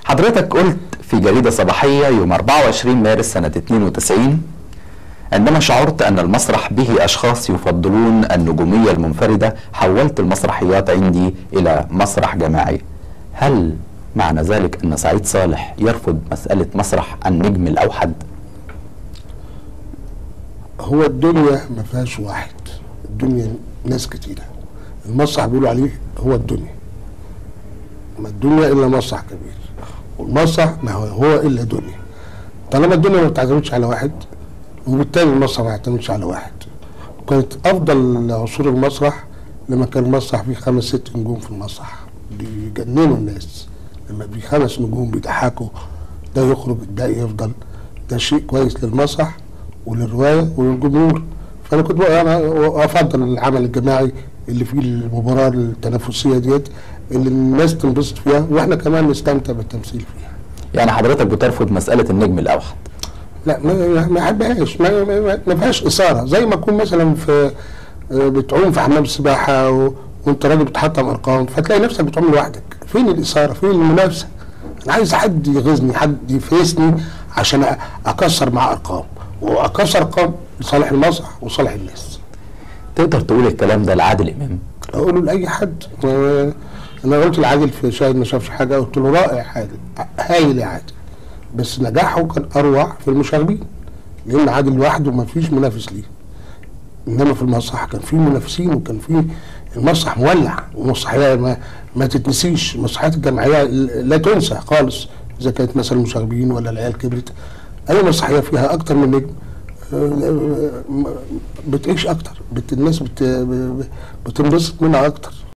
حضرتك قلت في جريدة صباحية يوم 24 مارس سنة 92 عندما شعرت أن المسرح به أشخاص يفضلون النجومية المنفردة حولت المسرحيات عندي إلى مسرح جماعي هل معنى ذلك أن سعيد صالح يرفض مسألة مسرح النجم الأوحد؟ هو الدنيا ما فيهاش واحد الدنيا ناس كتيرة المسرح بيقولوا عليه هو الدنيا ما الدنيا إلا مسرح كبير والمسرح ما هو, هو إلا دنيا طالما الدنيا ما بتعتمدش على واحد وبالتالي المسرح ما يعتمدش على واحد وكانت أفضل عصور المسرح لما كان المسرح فيه خمس ست نجوم في المسرح بيجننوا الناس لما في خمس نجوم بيضحكوا ده يخرج ده يفضل ده شيء كويس للمسرح وللروايه وللجمهور فانا كنت بقى انا افضل العمل الجماعي اللي فيه المباراه التنافسيه ديت اللي الناس تنبسط فيها واحنا كمان نستمتع بالتمثيل فيها يعني حضرتك بترفض مسألة النجم الأوحد لا ما ما احبهاش ما, ما, ما, ما فيهاش اثاره زي ما تكون مثلا في آه، بتعوم في حمام سباحه و... وانت راجل بتحطم ارقام فتلاقي نفسك بتعوم لوحدك فين الاثاره فين المنافسه انا عايز حد يغيظني حد يفيسني عشان أ- اكسر مع ارقام واكسر ارقام لصالح المسرح وصالح الناس تقدر تقول الكلام ده لعادل إمام اقوله لاي حد و- انا قلت لعادل في شاهد ما شافش حاجه قلت له رائع عادل هايل يا عادل بس نجاحه كان اروع في المشاغبين لان عادل لوحده ما فيش منافس ليه انما في المسرح كان في منافسين وكان في المسرح مولع ومسرحيه ما, ما تتنسيش المسرحيات الجماعيه لا تنسى خالص اذا كانت مثلا المشاغبين ولا العيال كبرت اي مسرحيه فيها اكتر من نجم آه، آه، بتعيش اكتر بت الناس بت بتنبسط منها اكتر